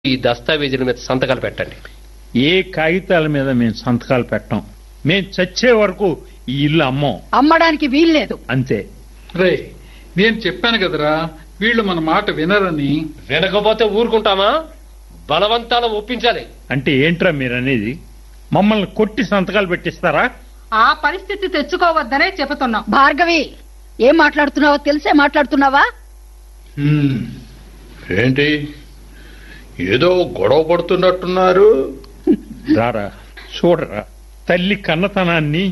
ఈ దస్తావేజీల మీద సంతకాలు పెట్టండి ఏ కాగితాల మీద మేము సంతకాలు పెట్టం మేం చచ్చే వరకు ఈ ఇల్లు అమ్మం అమ్మడానికి వీల్లేదు అంతే రే నేను చెప్పాను కదరా వీళ్ళు మన మాట వినరని వినకపోతే ఊరుకుంటామా బలవంతాల ఒప్పించాలి అంటే ఏంట్రా మీరనేది మమ్మల్ని కొట్టి సంతకాలు పెట్టిస్తారా ఆ పరిస్థితి తెచ్చుకోవద్దనే చెబుతున్నాం భార్గవి ఏం మాట్లాడుతున్నావో తెలిసే మాట్లాడుతున్నావా హ్మ్. ఏంటి ఏదో గొడవ పడుతున్నట్టున్నారు రారా చూడరా తల్లి కన్నతనాన్ని